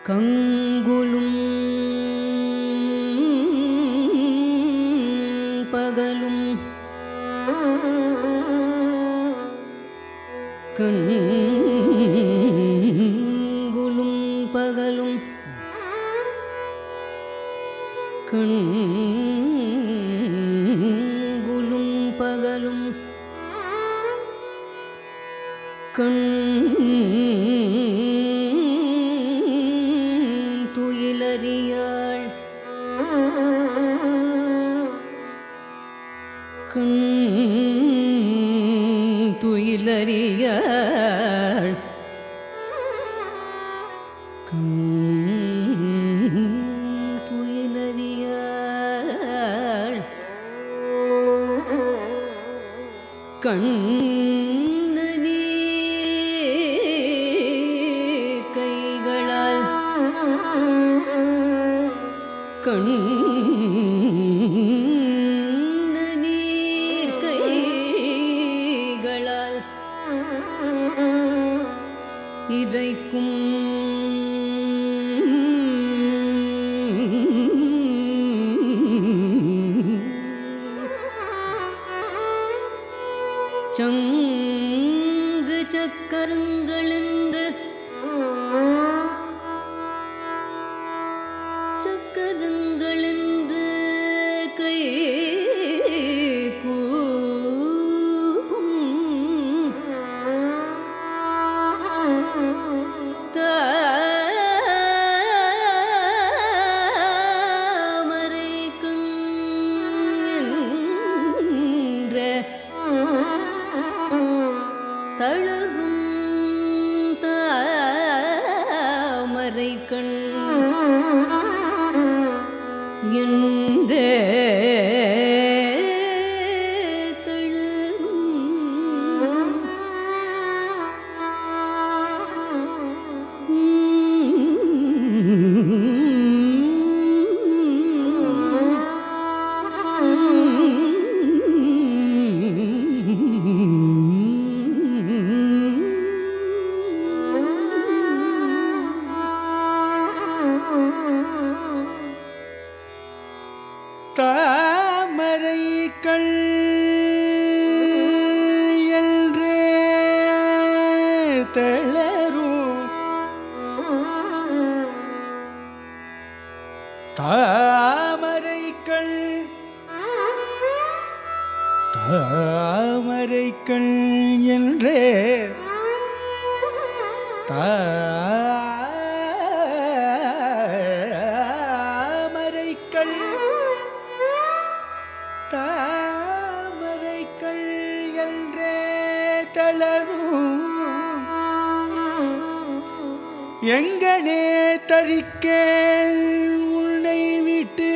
கங்குலும் பகலும் கண்குலும் பகலும் கண்குலும் பகலும் கண் துயிலறியாள் கண் துயிலறியாள் கண் துயிலறியாள் கண்ணனே கைகளால் கண்ணீர் கைகளால் இறைக்கும் சங்கு சக்கரங்கள் என்று சக்கரங்கள் என்று கை கூப்பும் தாமரை கண் என்ற தளரும் தாமரை கண் என்ற தளரும் தாமரை கள் என்றே தளரும் தாமரை கள் தாமரை கள் என்றே தாமரைக்கள் தாமரைக்கள் என்றே தளரும் எங்கனே தரிக்கேள் உன்னை விட்டு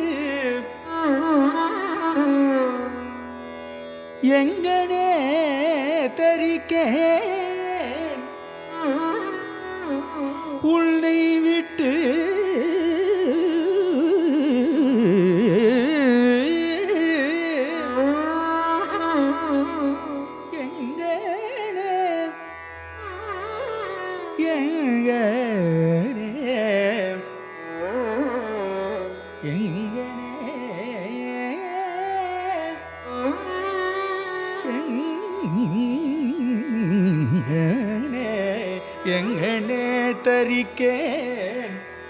எங்கனே தரிக்கேன் உன்னை விட்டு எங்கனே எங்கனே எங்கனே எங்கனே தரிக்கேன்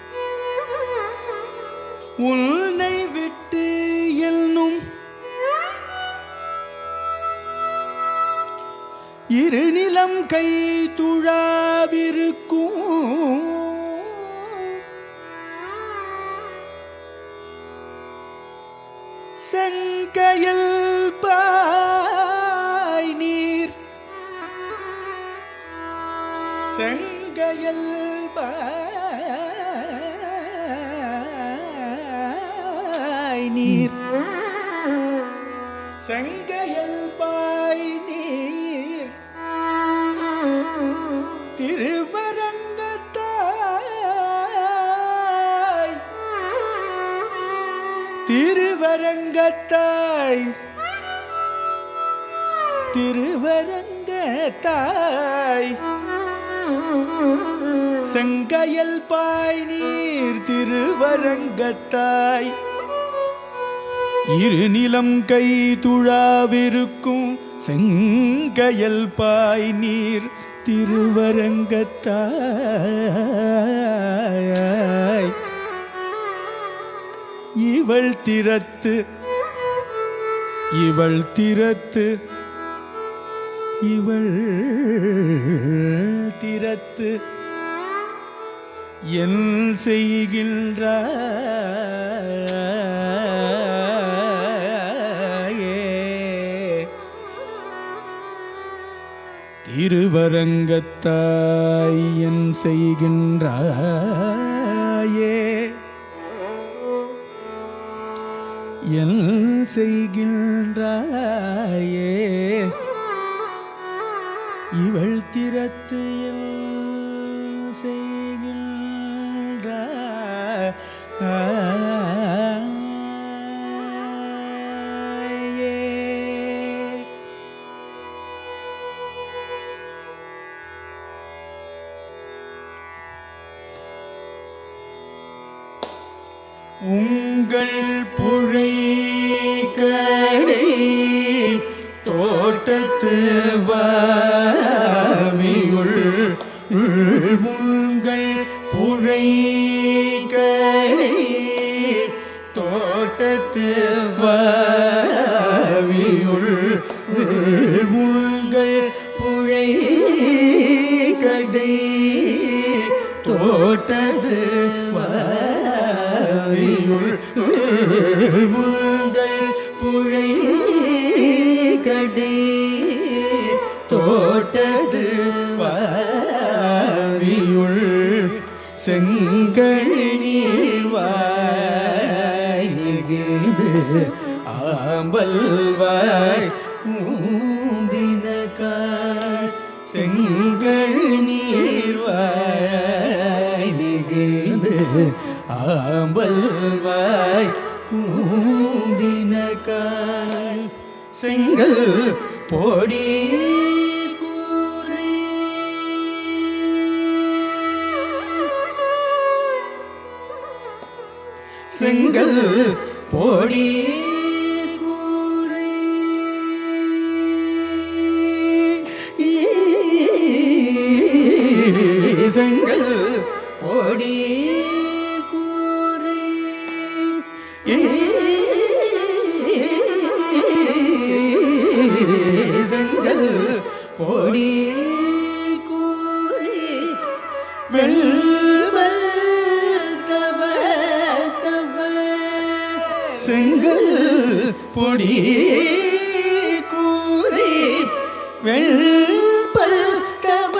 உன்னை விட்டு என்னும் இருநிலம் கை துழாவிருக்கும் செங்கையல் பாய் நீர் செங்கையல் பாய் நீர் செங்கையல் பாய் நீர் திருவரங்கத்தாய் திருவரங்கத்தாய் திருவரங்கத்தாய் செங்கயல் பாய் நீர் திருவரங்கத்தாய் இருநிலம் கை துழாவிருக்கும் செங்கயல் பாய் நீர் திருவரங்கத்தாய் இவள் திறத்து இவள் திறத்து இவள் திறத்து என் செய்கின்றாயே திருவரங்கத்தாய் என் செய்கின்றாயே என் செய்கின்றாயே இவள் திறத்து என் செய்கின்றாயே உங்கள் புழை கடை தோட்டத்து வாவியுள் உங்கள் புழை கடை தோட்டத்து வாவியுள் உங்கள் புழை கடை தோட்டது வாரியுள் உங்கள் புழை கடை தோட்டது பாவியுள் செங்கழ் நீர் வாய் நெகிழ்ந்து ஆம்பல் வாய் பூம்பினகாள் செங்கழ் நீர் வாய் நெகிழ்ந்து ஆம்பல் வாய் கூம்பினகாள் செங்கல் பொடி கூரை செங்கல் பொடி கூரை செங்கல் பொடி கூரை செங்கல் பொடி கூரை வெள்வல் தவ தவ செங்கல் பொடி கூறி வெள்பல் தவ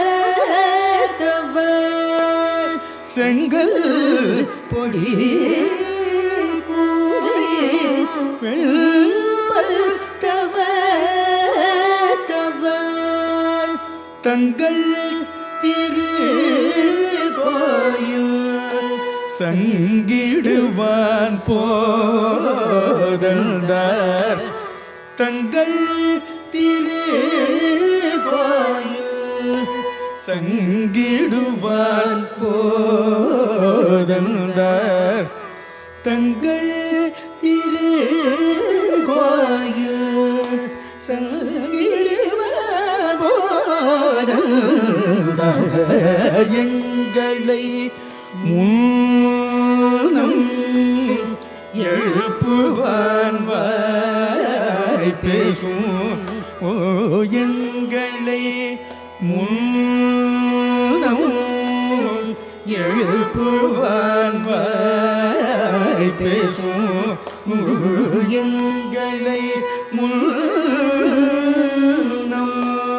தவ செங்கல் பொடி கூறி வெள்பல் தவ தவ தங்கள் திரு கோயில் சங்கிடுவான் போதந்தார் தங்கள் திரு கோயில் சங்கிடுவான் போதந்தார் தங்கள் திரு கோயில் சங்கிடுவான் போதந்தார் எங்களை முன்னம் எழுப்புவான் வாய் பேசும் ஓ எங்களை முன்னம் எழுப்புவான் வாய் பேசும் ஓ எங்களை முன்னம்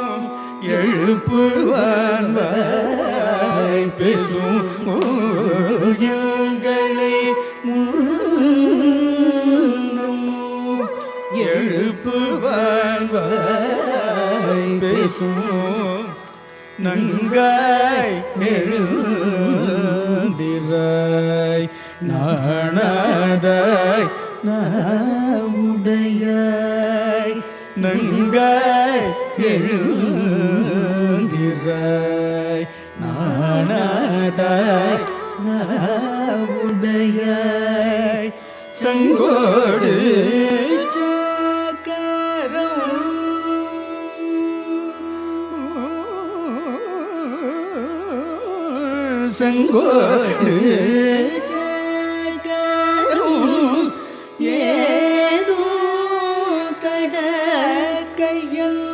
எழுப்புவான் வாய் பேசும் ஓ எங்களை முன்னம் எழுப்புவான் வாய் பேசும் நங்காய் எழுந்திராய் நாணாதாய் நாவுடையாய் நங்காய் எழுந்திராய் நாணாதாய் செங்கோடு சேகரும் ஏதோ தட கையல்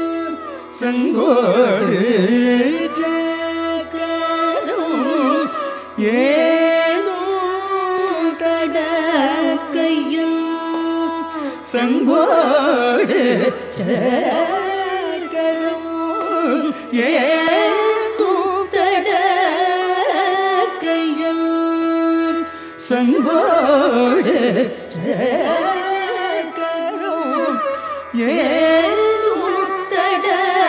செங்கோடு சேகரும் ஏதோ தட கையல் சங்கோடு சேகரும் ஏந்தும் தட கையல் சங்கோடு சேகரும் ஏந்தும் தட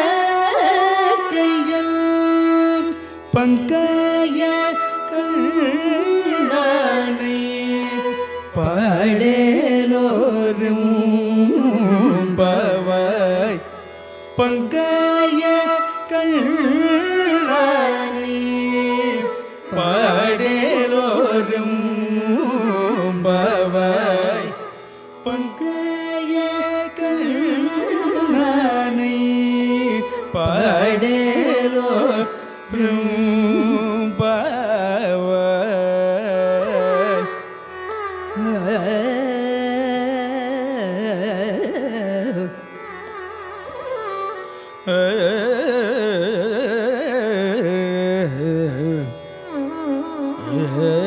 கையல் பங்காய கண்ணானை பாடேலோரும் பவாய் பங்காய கண்ணானை பாடேலோரும் பவாய் பங்காய கண்ணானை பாடேலோரும் பவாய்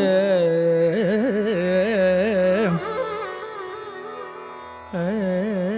ஏ